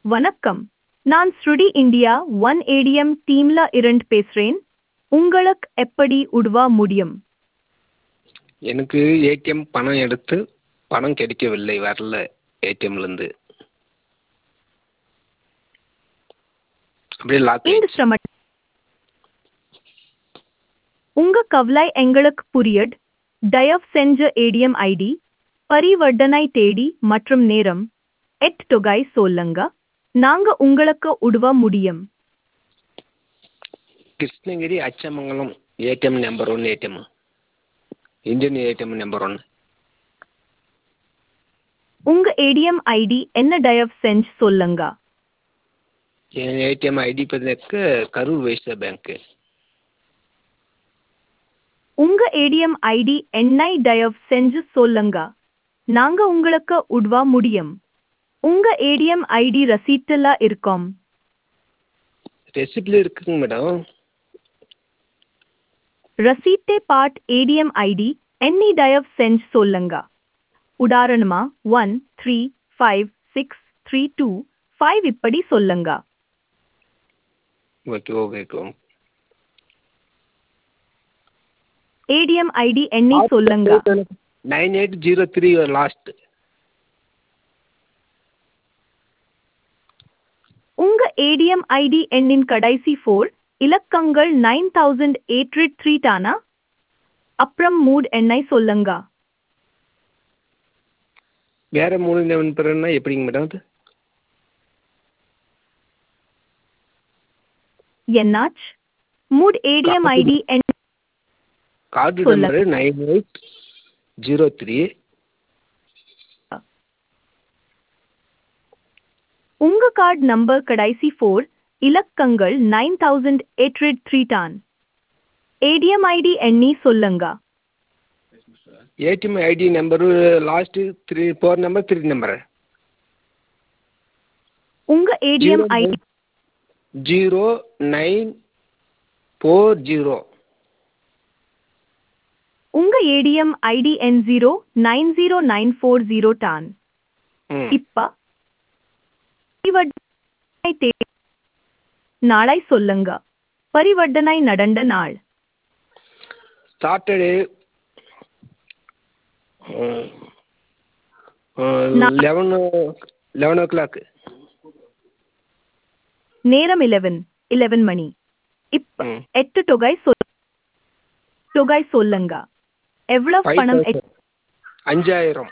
வணக்கம் நான் ஸ்ருடி இந்தியா ஒன் ஏடிஎம் டீம்ல இருந்து பேசுறேன் உங்களுக்கு எப்படி உதவ முடியும் எனக்கு ஏடிஎம் பணம் எடுத்து பணம் கிடைக்கவில்லை வரல ஏடிஎம்லேருந்து அப்படியே லாக் இந்த ஆயிடுச்சு சிரம உங்க கவலை எங்களுக்கு புரியட் தயவு செஞ்ச ஏடிஎம் ஐடி பரிவர்த்தனை தேதி மற்றும் நேரம் எட் தொகை சொல்லுங்க நாங்க உங்களுக்கு உதவ முடியும் Krishnagiri Achamangalam ATM number one ATM Indian ATM number one உங்க ஏடிஎம் ஐடி என்ன தயவு செஞ்சு சொல்லுங்க என் ஏடிஎம் ஐடி பார்த்தீங்கன்னாக்க கரூர் வைஸ்யா பேங்க்கு உங்க ஏடிஎம் ஐடி என்னை தயவு செஞ்சு சொல்லுங்க நாங்க உங்களுக்கு உதவ முடியும் உங்க ஏடிஎம் ஐடி ரசீட்டுல இருக்கோம் ரெசிப்டில் இருக்குங்க மேடம் ரசீட்டே பார்ட் ஏடிஎம் ஐடி என்னை தயவு செஞ்சு சொல்லுங்க உதாரணமா one three five six three two five இப்படி சொல்லுங்க okay okay okay ATM ID என்னை சொல்லுங்க nine eight zero three last உங்க ஏடிஎம் ஐடி எண்ணின் கடைசி ஃபோர் இலக்கங்கள் நைன் தௌசண்ட் எயிட் த்ரீ தானா அப்புறம் மூட் எண்ணை சொல்லுங்க வேற மூணு நம்பர்னா எப்படிங்க மேடம் அது என்னாச் மூட் ஏடிஎம் ஐடி எண் கார்டு சொல்லுங்க. Number nine eight zero three உங்க கார்டு நம்பர் கடைசி ஃபோர் இலக்கங்கள் நைன் தௌசண்ட் எயிட் த்ரீ தான் ஏடிஎம் ஐடி எண்ணி சொல்லுங்க ATM ID number last three four number three number உங்க ATM ID zero nine four zero உங்க ஏடிஎம் ஐடி என் zero nine zero nine four zero தான் ம் இப்ப பரிவர்த்தனை தே- நாளை சொல்லுங்க பரிவர்த்தனை நடந்த நாள் சாட்டர்டே நான்- லெவன் லெவன் ஓ கிளாக் நேரம் இலவன் இலவன் மணி இப்ப ம் எட்டு தொகை சொல் தொகை சொல்லுங்க எவ்வளவு ஃபைவ் பணம் எட்- தௌசண்ட் அஞ்சாயிரம்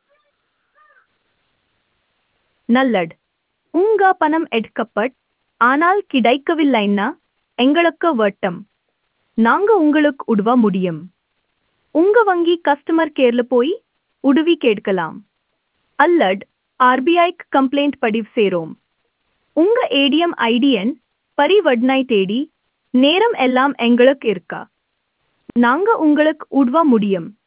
நல்லட் உங்க பணம் எடுக்கப்பட் ஆனால் கிடைக்கவில்லைன்னா எங்களுக்கு வட்டம் நாங்க உங்களுக்கு உதவ முடியும் உங்க வங்கி கஸ்டமர் கேர்ல போய் உதவி கேட்கலாம் அல்லட் ஆர்பிஐக்கு கம்ப்ளைண்ட் பதிவு சேரோம் உங்க ஏடிஎம் ஐடி எண் பரிவர்த்தனை தேடி நேரம் எல்லாம் எங்களுக்கு இருக்கா நாங்க உங்களுக்கு உதவ முடியும்